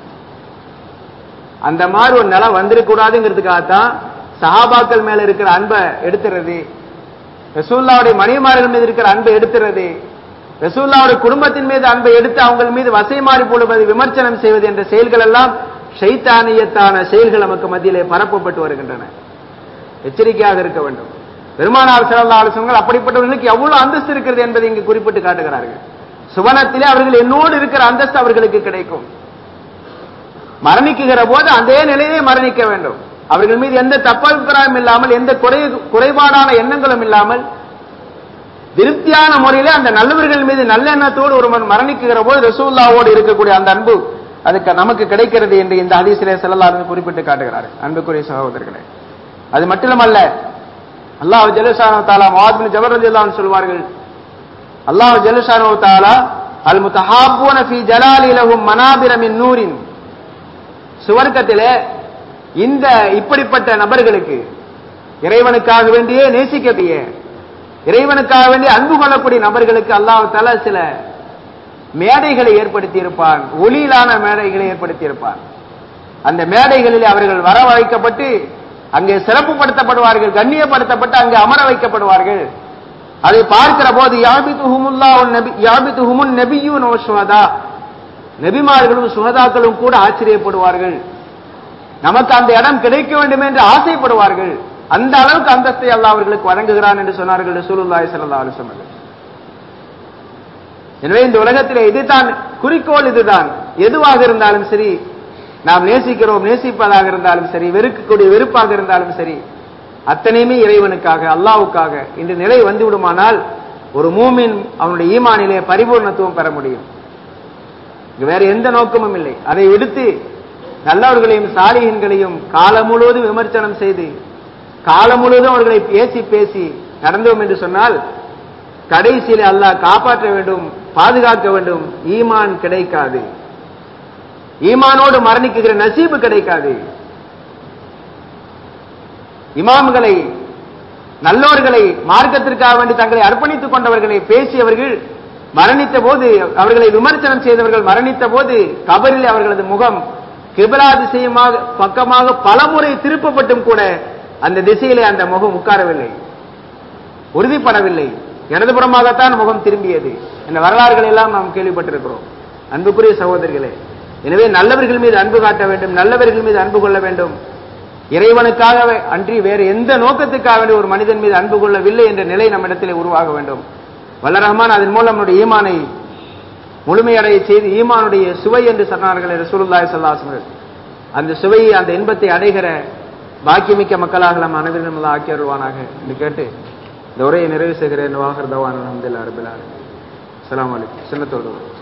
அந்த மாதிரி ஒரு நிலை வந்துடக்கூடாதுங்கிறதுக்காகத்தான் சஹாபாக்கள் மேல இருக்கிற அன்பை எடுத்துறது ரசூல்லாவுடைய மணிமார்கள் மீது இருக்கிற அன்பை எடுத்துறது ரசூல்லாவுடைய குடும்பத்தின் மீது அன்பை எடுத்து அவங்க மீது வசை மாறி போடுவது விமர்சனம் செய்வது என்ற செயல்கள் எல்லாம் ஷைத்தானியத்தான செயல்கள் நமக்கு மத்தியிலே பரப்பப்பட்டு வருகின்றன எச்சரிக்கையாக இருக்க வேண்டும் பெருமானார் ஸல்லல்லாஹு அலைஹி வஸல்லம் அப்படிப்பட்டவர்களுக்கு எவ்வளவு அந்தஸ்து இருக்கிறது என்பதை இங்கு குறிப்பிட்டு காட்டுகிறார்கள் சுவனத்திலே அவர்கள் என்னோடு இருக்கிற அந்தஸ்து அவர்களுக்கு கிடைக்கும் மரணிக்குகிற போது அதே நிலையிலே மரணிக்க வேண்டும் அவர்கள் மீது எந்த தப்பபிப்பிராயம் இல்லாமல் எந்த குறை குறைபாடான எண்ணங்களும் இல்லாமல் திருப்தியான முறையிலே அந்த நல்லவர்கள் மீது நல்லெண்ணத்தோடு ஒருவன் மரணிக்குகிற போது ரசூல்லாவோடு இருக்கக்கூடிய அந்த அன்பு அதுக்கு நமக்கு கிடைக்கிறது என்று இந்த ஹதீஸிலே செல்லலாறு குறிப்பிட்டு காட்டுகிறார் அன்புக்குரிய சகோதரர்களே அது மட்டுமல்ல அல்லாஹ் ஜலுஷானு தாலா மவாத்மின் ஜபர் ரலியல்லாஹு சொல்வார்கள் அல்லாஹ் ஜலுஷானு தாலா அல் முத்தஹாபூன ஃபீ ஜலாலி லஹும் மனாபிர மின் நூரின் சுவர்க்கத்திலே இந்த இப்படிப்பட்ட நபர்களுக்கு இறைவனுக்காக வேண்டியே நேசிக்கக்கூடிய இறைவனுக்காக வேண்டிய அன்பு கொள்ளக்கூடிய நபர்களுக்கு அல்லாஹால சில மேடைகளை ஏற்படுத்தி இருப்பான் ஒளியிலான மேடைகளை ஏற்படுத்தி இருப்பான் அந்த மேடைகளில் அவர்கள் வரவழைக்கப்பட்டு அங்கே சிறப்புப்படுத்தப்படுவார்கள் கண்ணியப்படுத்தப்பட்டு அங்கே அமர வைக்கப்படுவார்கள் அதை பார்க்கிற போது யாபித்துஹுமுல்லா நபி யாபித்துஹுமுன் நபியூன் சுஹதா நபிமார்களும் சுகதாக்களும் கூட ஆச்சரியப்படுவார்கள் நமக்கு அந்த இடம் கிடைக்க வேண்டும் என்று ஆசைப்படுவார்கள் அந்த அளவுக்கு அந்தஸ்தை அல்லாஹ் அவர்களுக்கு வழங்குகிறான் என்று சொன்னார்கள் ரசூலுல்லாஹி ஸல்லல்லாஹு அலைஹி வஸல்லம் எனவே இந்த உலகத்திலே இதுதான் குறிக்கோள் இதுதான் எதுவாக இருந்தாலும் சரி நாம் நேசிக்கிறோம் நேசிப்பதாக இருந்தாலும் சரி வெறுக்கக்கூடிய வெறுப்பாக இருந்தாலும் சரி அத்தனையுமே இறைவனுக்காக அல்லாவுக்காக இந்த நிலை வந்து விடுமானால் ஒரு மூமின் அவனுடைய ஈமானிலே பரிபூர்ணத்துவம் பெற முடியும் இங்க வேற எந்த நோக்கமும் இல்லை அதை விடுத்து நல்லவர்களையும் சாலிகன்களையும் காலம் முழுவதும் விமர்சனம் செய்து காலம் முழுவதும் அவர்களை பேசி பேசி நடந்தோம் என்று சொன்னால் கடைசியில் அல்லாஹ் காப்பாற்ற வேண்டும் பாதுகாக்க வேண்டும் ஈமான் கிடைக்காது ஈமானோடு மரணிக்குகிற நசீபு கிடைக்காது இமாம்களை நல்லோர்களை மார்க்கத்திற்காக வேண்டி தங்களை அர்ப்பணித்துக் கொண்டவர்களை பேசியவர்கள் மரணித்த போது அவர்களை விமர்சனம் செய்தவர்கள் மரணித்த போது கபரில் அவர்களது முகம் கிபிலா திசையமாக பக்கமாக பலமுறை திருப்பப்பட்டும் கூட அந்த திசையிலே அந்த முகம் உட்காரவில்லை உறுதிப்படவில்லை இடதுபுறமாகத்தான் முகம் திரும்பியது என்ற வரலாறுகள் எல்லாம் நாம் கேள்விப்பட்டிருக்கிறோம் அன்புக்குரிய சகோதரர்களே எனவே நல்லவர்கள் மீது அன்பு காட்ட வேண்டும் நல்லவர்கள் மீது அன்பு கொள்ள வேண்டும் இறைவனுக்காக அன்றி வேறு எந்த நோக்கத்துக்காக வேண்டி ஒரு மனிதன் மீது அன்பு கொள்ளவில்லை என்ற நிலை நம்மிடத்திலே உருவாக வேண்டும் வல்ல ரஹ்மான் அதன் மூலம் நம்முடைய ஈமானை முழுமையடைய செய்து ஈமானுடைய சுவை என்று சொன்னார்கள் ரசூலுல்லாஹி ஸல்லல்லாஹு அலைஹி வஸல்லம் அந்த சுவையை அந்த இன்பத்தை அடைகிற பாக்கியமிக்க மக்களாக நம் அனைவரும் அல்லாஹ் ஆக்கி அருள்வானாக என்று கேட்டு இந்த உரையை நிறைவு செய்கிறேன் வாகர் தவான் அஹமதுல்லா ரபில் அஸ்ஸலாமு அலைக்கும் சின்னத்தோடு